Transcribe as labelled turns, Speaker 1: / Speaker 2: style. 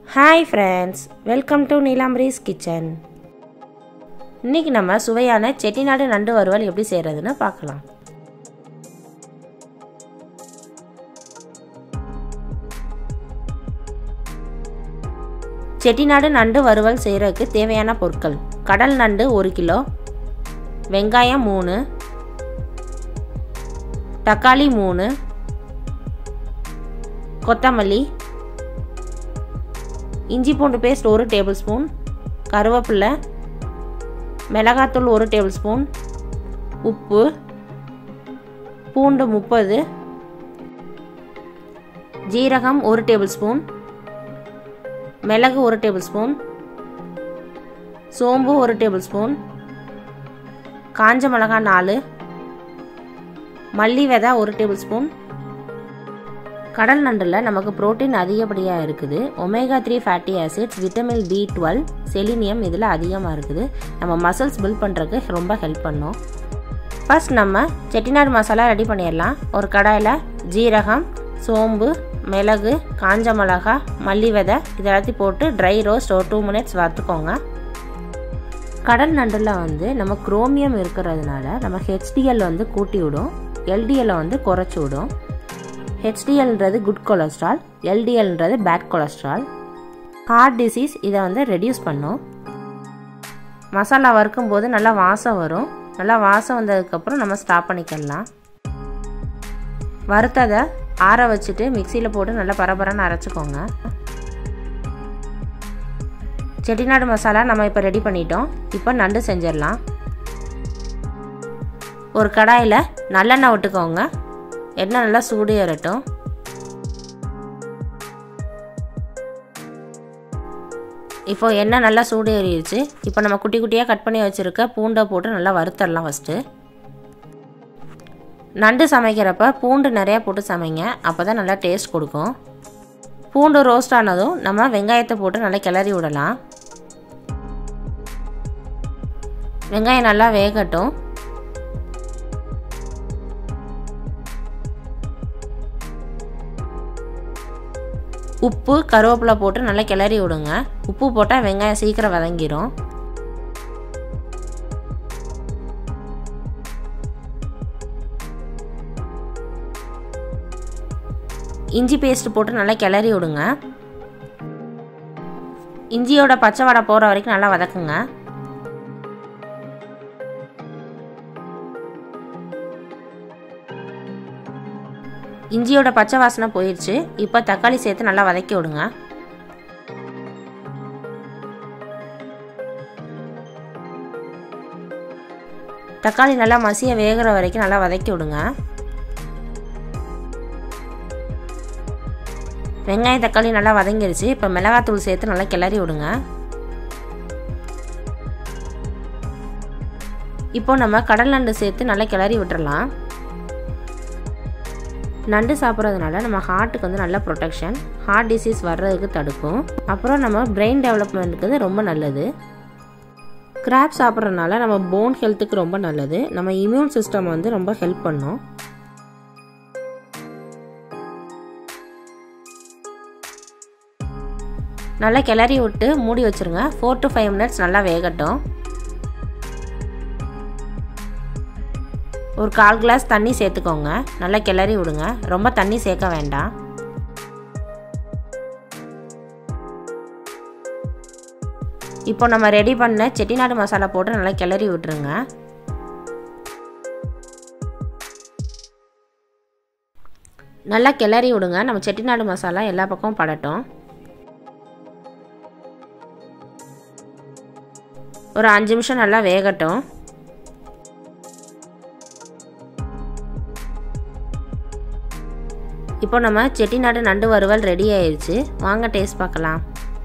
Speaker 1: hi friends welcome to Neelambari's kitchen இன்றைக்கி நம்ம சுவையான செட்டிநாடு நண்டு வறுவல் எப்படி செய்கிறதுன்னு பார்க்கலாம் செட்டிநாடு நண்டு வறுவல் செய்கிறதுக்கு தேவையான பொருட்கள் கடல் நண்டு ஒரு கிலோ வெங்காயம் மூணு தக்காளி மூணு கொத்தமல்லி இஞ்சி பூண்டு பேஸ்ட் ஒரு டேபிள் ஸ்பூன் கருவேப்பிலை மிளகாத்தூள் ஒரு டேபிள் ஸ்பூன் உப்பு பூண்டு முப்பது ஜீரகம் ஒரு டேபிள் ஸ்பூன் மிளகு ஒரு டேபிள் ஸ்பூன் சோம்பு ஒரு டேபிள் ஸ்பூன் காஞ்ச மிளகாய் நாலு மல்லி விதை ஒரு டேபிள் ஸ்பூன் கடல் நண்டில் நமக்கு புரோட்டீன் அதிகப்படியாக இருக்குது omega three fatty acids vitamin B twelve selenium இதில் அதிகமாக இருக்குது நம்ம மசில்ஸ் பில்ட் பண்ணுறதுக்கு ரொம்ப ஹெல்ப் பண்ணும் ஃபர்ஸ்ட் நம்ம செட்டிநாடு மசாலா ரெடி பண்ணிடலாம் ஒரு கடாயில் ஜீரகம் சோம்பு மிளகு காஞ்ச மிளகா மல்லி விதை இது எல்லாத்தையும் போட்டு ட்ரை ரோஸ்ட் ஒரு டூ மினிட்ஸ் வறுத்துக்கோங்க கடல் நண்டில் வந்து நம்ம குரோமியம் இருக்கிறதுனால நம்ம ஹெச்டிஎல் வந்து கூட்டி விடும் எல்டிஎல்லை வந்து குறைச்சி விடும் ஹெச்டிஎல்ன்றது குட் கொலஸ்ட்ரால் எல்டிஎல்ன்றது பேட் கொலஸ்ட்ரால் ஹார்ட் டிசீஸ் இதை வந்து ரெடியூஸ் பண்ணும் மசாலா வறுக்கும் போது நல்லா வாசம் வரும் நல்லா வாசம் வந்ததுக்கப்புறம் நம்ம ஸ்டாப் பண்ணிக்கலாம் வறுத்ததை ஆற வச்சுட்டு மிக்சியில் போட்டு நல்லா பரபரன்னு அரைச்சிக்கோங்க செட்டிநாடு மசாலா நம்ம இப்போ ரெடி பண்ணிட்டோம் இப்போ நண்டு செஞ்சிடலாம் ஒரு கடாயில் நல்லெண்ணெய் விட்டுக்கோங்க எண்ணெய் நல்லா சூடு ஏறட்டும் இப்போ எண்ணெய் நல்லா சூடு ஏறிடுச்சு இப்போ நம்ம குட்டி குட்டியாக கட் பண்ணி வச்சுருக்க பூண்டை போட்டு நல்லா வறுத்தரலாம் ஃபஸ்ட்டு நண்டு சமைக்கிறப்ப பூண்டு நிறையா போட்டு சமைங்க அப்போ தான் நல்லா டேஸ்ட் கொடுக்கும் பூண்டு ரோஸ்ட் ஆனதும் நம்ம வெங்காயத்தை போட்டு நல்லா கிளறி விடலாம் வெங்காயம் நல்லா வேகட்டும் உப்பு கருவேப்பிலை போட்டு நல்லா கிளறி விடுங்க உப்பு போட்டால் வெங்காயம் சீக்கிரம் வதங்கிடும் இஞ்சி பேஸ்ட் போட்டு நல்லா கிளறி விடுங்க இஞ்சியோட பச்சை வடை போகிற வரைக்கும் நல்லா வதக்குங்க இஞ்சியோட பச்சை வாசனை போயிடுச்சு இப்போ தக்காளி சேர்த்து நல்லா வதக்கி விடுங்க தக்காளி நல்லா மசிய வேகிற வரைக்கும் நல்லா வதக்கி விடுங்க வெங்காயம் தக்காளி நல்லா வதங்கிருச்சு இப்போ மிளகாத்தூள் சேர்த்து நல்லா கிளறி விடுங்க இப்போ நம்ம கடல் நண்டு சேர்த்து நல்லா கிளறி விட்டுறலாம் நண்டு சாப்பிட்றதுனால நம்ம ஹார்ட்டுக்கு வந்து நல்ல ப்ரொடெக்ஷன் ஹார்ட் டிசீஸ் வர்றதுக்கு தடுக்கும் அப்புறம் நம்ம பிரெயின் டெவலப்மெண்ட்டுக்கு ரொம்ப நல்லது கிராப் சாப்பிட்றதுனால நம்ம போன் ஹெல்த்துக்கு ரொம்ப நல்லது நம்ம இம்யூன் சிஸ்டம் வந்து ரொம்ப ஹெல்ப் பண்ணும் நல்லா கிளறி விட்டு மூடி வச்சுருங்க ஃபோர் டு ஃபைவ் மினிட்ஸ் நல்லா வேகட்டும் ஒரு கால் கிளாஸ் தண்ணி சேர்த்துக்கோங்க நல்லா கிளறி விடுங்க ரொம்ப தண்ணி சேர்க்க வேண்டாம் இப்போ நம்ம ரெடி பண்ண செட்டிநாடு மசாலா போட்டு நல்லா கிளறி விட்டுருங்க நல்லா கிளறி விடுங்க நம்ம செட்டிநாடு மசாலா எல்லா பக்கமும் படட்டும் ஒரு அஞ்சு நிமிஷம் நல்லா வேகட்டும் இப்போ நம்ம செட்டிநாடு நண்டு வறுவல் ரெடி ஆயிடுச்சு வாங்க டேஸ்ட் பார்க்கலாம்